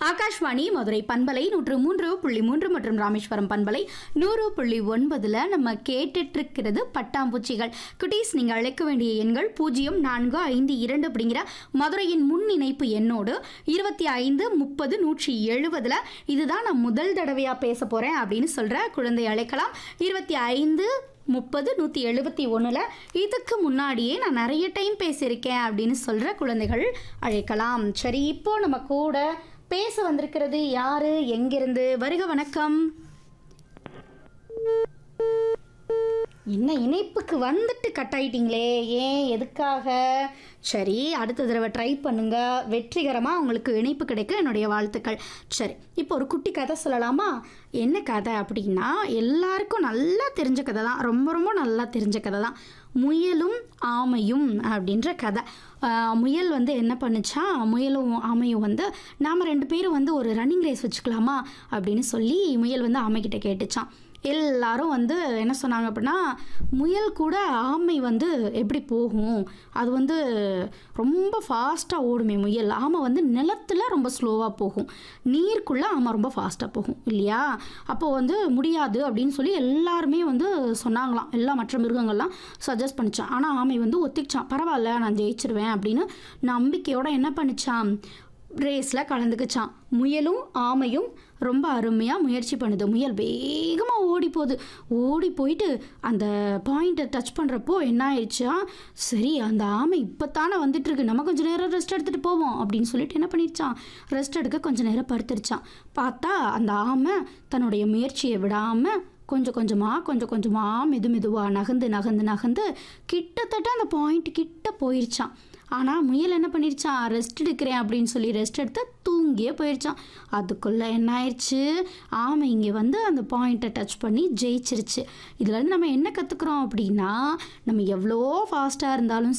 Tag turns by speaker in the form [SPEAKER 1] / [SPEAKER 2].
[SPEAKER 1] ஆகாஷ்வாணி மதுரை பண்பலை நூற்று மூன்று புள்ளி மூன்று மற்றும் ராமேஸ்வரம் பண்பலை நூறு புள்ளி ஒன்பதுல நம்ம கேட்டுட்டு இருக்கிறது பட்டாம்பூச்சிகள் குட்டீஸ் நீங்க அழைக்க வேண்டிய எண்கள் பூஜ்ஜியம் நான்கு ஐந்து இரண்டு அப்படிங்கிற மதுரையின் முன் இணைப்பு எண்ணோடு இருபத்தி ஐந்து முப்பது நூற்றி எழுபதுல இதுதான் நான் முதல் தடவையா பேச போறேன் அப்படின்னு சொல்ற குழந்தை அழைக்கலாம் இருபத்தி ஐந்து முப்பது நூற்றி எழுபத்தி ஒன்றில் இதுக்கு முன்னாடியே நான் நிறைய டைம் பேசியிருக்கேன் அப்படின்னு சொல்கிற குழந்தைகள் அழைக்கலாம் சரி இப்போ நம்ம கூட பேச வந்திருக்கிறது யாரு எங்கிருந்து வருக வணக்கம் என்ன இணைப்புக்கு வந்துட்டு கட் ஆயிட்டீங்களே ஏன் எதுக்காக சரி அடுத்த தடவை ட்ரை பண்ணுங்க வெற்றிகரமாக உங்களுக்கு இணைப்பு கிடைக்க என்னுடைய வாழ்த்துக்கள் சரி இப்போ ஒரு குட்டி கதை சொல்லலாமா என்ன கதை அப்படின்னா எல்லாருக்கும் நல்லா தெரிஞ்ச கதை தான் ரொம்ப ரொம்ப நல்லா தெரிஞ்ச கதை தான் முயலும் ஆமையும் அப்படின்ற கதை ஆஹ் முயல் வந்து என்ன பண்ணுச்சா முயலும் ஆமையும் வந்து நாம் ரெண்டு பேரும் வந்து ஒரு ரன்னிங் ரேஸ் வச்சுக்கலாமா அப்படின்னு சொல்லி முயல் வந்து ஆமைக்கிட்ட கேட்டுச்சான் எல்லாரும் வந்து என்ன சொன்னாங்க அப்படின்னா முயல் கூட ஆமை வந்து எப்படி போகும் அது வந்து ரொம்ப ஃபாஸ்ட்டாக ஓடுமே முயல் ஆமை வந்து நிலத்தில் ரொம்ப ஸ்லோவாக போகும் நீருக்குள்ளே ஆமை ரொம்ப ஃபாஸ்ட்டாக போகும் இல்லையா அப்போது வந்து முடியாது அப்படின்னு சொல்லி எல்லாருமே வந்து சொன்னாங்களாம் எல்லா மற்ற மிருகங்கள்லாம் சஜஸ்ட் பண்ணிச்சான் ஆனால் ஆமை வந்து ஒத்திக்கிச்சான் பரவாயில்ல நான் ஜெயிச்சிருவேன் அப்படின்னு நம்பிக்கையோட என்ன பண்ணிச்சான் ரேஸில் கலந்துக்குச்சான் முயலும் ஆமையும் ரொம்ப அருமையாக முயற்சி பண்ணுது முயல் வேகமாக ஓடி போகுது ஓடி போயிட்டு அந்த பாயிண்ட்டை டச் பண்ணுறப்போ என்ன ஆயிடுச்சா சரி அந்த ஆமை இப்போ தானே வந்துட்டுருக்கு நம்ம கொஞ்சம் நேரம் ரெஸ்ட் எடுத்துகிட்டு போவோம் அப்படின்னு சொல்லிட்டு என்ன பண்ணிடுச்சான் ரெஸ்ட் எடுக்க கொஞ்சம் நேரம் படுத்துருச்சான் பார்த்தா அந்த ஆமை தன்னுடைய முயற்சியை விடாமல் கொஞ்சம் கொஞ்சமாக கொஞ்சம் கொஞ்சமாக மெது மெதுவாக நகர்ந்து நகர்ந்து நகர்ந்து கிட்டத்தட்ட அந்த பாயிண்ட் கிட்ட போயிருச்சான் ஆனால் முயல் என்ன பண்ணிருச்சான் ரெஸ்ட் எடுக்கிறேன் அப்படின்னு சொல்லி ரெஸ்ட் எடுத்து தூங்கியே போயிடுச்சான் அதுக்குள்ளே என்ன ஆயிடுச்சு ஆமை இங்கே வந்து அந்த பாயிண்ட்டை டச் பண்ணி ஜெயிச்சிருச்சு இதுலேருந்து நம்ம என்ன கற்றுக்குறோம் அப்படின்னா நம்ம எவ்வளோ ஃபாஸ்ட்டாக இருந்தாலும்